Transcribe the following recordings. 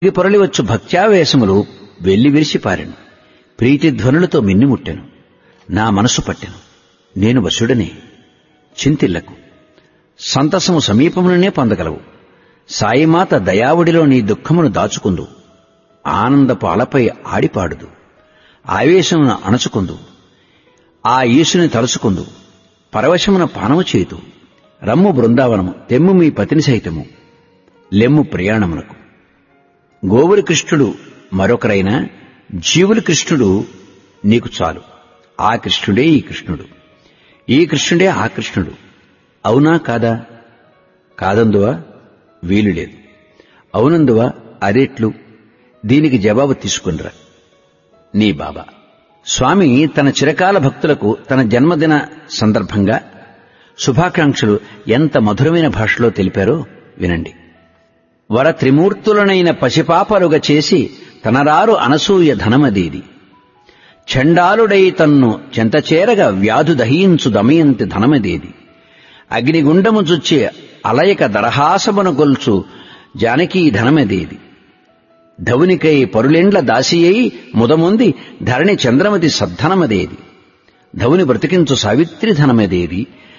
పొరలివచ్చు భక్త్యావేశములు వెళ్లి విరిసిపారెను ప్రీతి ధ్వనులతో మిన్నిముట్టెను నా మనసు పట్టెను నేను వశుడనే చింతిల్లకు సంతసము సమీపముననే పొందగలవు సాయిమాత దయావుడిలో నీ దుఃఖమును దాచుకుందు ఆనందపు అలపై ఆడిపాడుదు ఆవేశమును అణచుకుందు ఆ ఈశుని తలుచుకుందు పరవశమున పానము చేతు రమ్ము బృందావనము తెమ్ము మీ పతిని సహితము లెమ్ము ప్రయాణమునకు గోవురి కృష్ణుడు మరొకరైనా జీవుల కృష్ణుడు నీకు చాలు ఆ కృష్ణుడే ఈ కృష్ణుడు ఈ కృష్ణుడే ఆ కృష్ణుడు అవునా కాదా కాదందువా వీలు లేదు అవునందువా అదేట్లు దీనికి జవాబు తీసుకునిరా నీ బాబా స్వామి తన చిరకాల భక్తులకు తన జన్మదిన సందర్భంగా శుభాకాంక్షలు ఎంత మధురమైన భాషలో తెలిపారో వినండి వర త్రిమూర్తులనైన పసిపాపలుగా చేసి తనరారు అనసూయ ధనమదీది చండాలుడై తన్ను చెంతచేరగా వ్యాధు దహించు దమయంతి ధనమదేది అగ్నిగుండము చుచ్చే అలయక దరహాసమును గొల్చు జానకీ ధనమదేది ధవునికై పరులెండ్ల దాసియై ముదముంది ధరణి చంద్రమతి సద్ధనమదేది ధవుని బ్రతికించు సావిత్రి ధనమదేది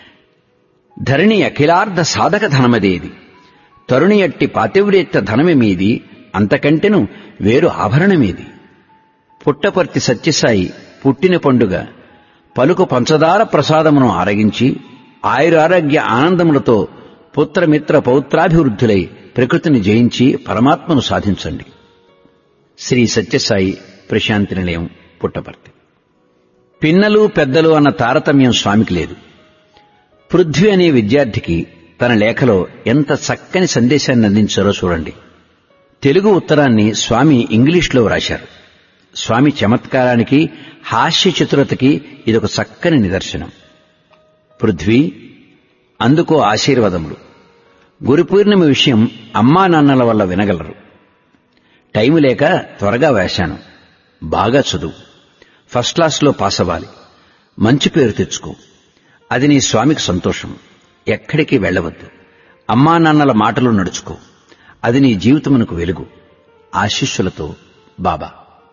ధరణి అఖిలార్ధ సాధక ధనమదేది తరుణి అట్టి పాతివ్రేత్త ధనమేమీది అంతకంటెను వేరు ఆభరణమేది పుట్టపర్తి సత్యసాయి పుట్టిన పండుగ పలుకు పంచదార ప్రసాదమును ఆరగించి ఆయురారోగ్య ఆనందములతో పుత్రమిత్ర పౌత్రాభివృద్ధులై ప్రకృతిని జయించి పరమాత్మను సాధించండి శ్రీ సత్యసాయి ప్రశాంతి నిలయం పుట్టపర్తి పిన్నలు పెద్దలు అన్న తారతమ్యం స్వామికి లేదు పృథ్వీ అనే విద్యార్థికి తన లేఖలో ఎంత చక్కని సందేశాన్ని అందించారో చూడండి తెలుగు ఉత్తరాన్ని స్వామి ఇంగ్లీష్లో వ్రాశారు స్వామి చమత్కారానికి హాస్య చతురతకి ఇదొక చక్కని నిదర్శనం పృథ్వీ అందుకో ఆశీర్వాదములు గురు పూర్ణిమ విషయం అమ్మా నాన్నల వల్ల వినగలరు టైము లేక త్వరగా వేశాను బాగా చదువు ఫస్ట్ క్లాస్లో పాస్ అవ్వాలి మంచి పేరు తెచ్చుకో అది నీ స్వామికి సంతోషం ఎక్కడికి వెళ్ళవద్దు అమ్మా నాన్నల మాటలు నడుచుకో అది నీ జీవితమునకు వెలుగు ఆశిష్యులతో బాబా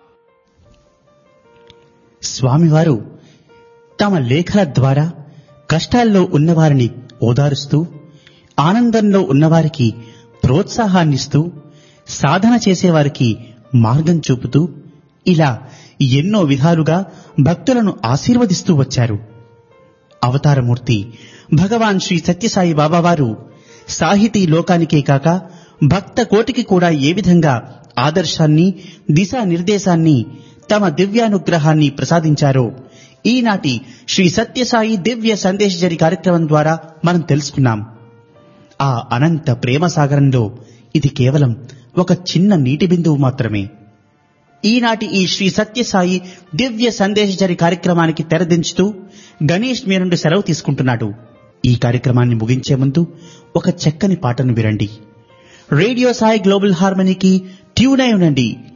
స్వామివారు తమ లేఖల ద్వారా కష్టాల్లో ఉన్నవారిని ఓదారుస్తూ ఆనందంలో ఉన్నవారికి ప్రోత్సాహాన్నిస్తూ సాధన చేసేవారికి మార్గం చూపుతూ ఇలా ఎన్నో విధాలుగా భక్తులను ఆశీర్వదిస్తూ వచ్చారు అవతారమూర్తి భగవాన్ శ్రీ సత్యసాయి బాబావారు సాహితీ లోకానికే కాక భక్త కోటికి కూడా ఏ విధంగా ఆదర్శాన్ని దిశానిర్దేశాన్ని తమ దివ్యానుగ్రహాన్ని ప్రసాదించారో ఈనాటి శ్రీ సత్యసాయి దివ్య సందేశజరి కార్యక్రమం ద్వారా మనం తెలుసుకున్నాం ఆ అనంత ప్రేమ సాగరంలో ఇది కేవలం ఒక చిన్న నీటి బిందువు మాత్రమే ఈనాటి ఈ శ్రీ సత్యసాయి దివ్య సందేశజరి కార్యక్రమానికి తెరదించుతూ గణేష్ మీ నుండి సెలవు తీసుకుంటున్నాడు ఈ కార్యక్రమాన్ని ముగించే ముందు ఒక చక్కని పాటను వినండి రేడియో సాయి గ్లోబల్ హార్మనీకి ట్యూన్ అయి ఉండండి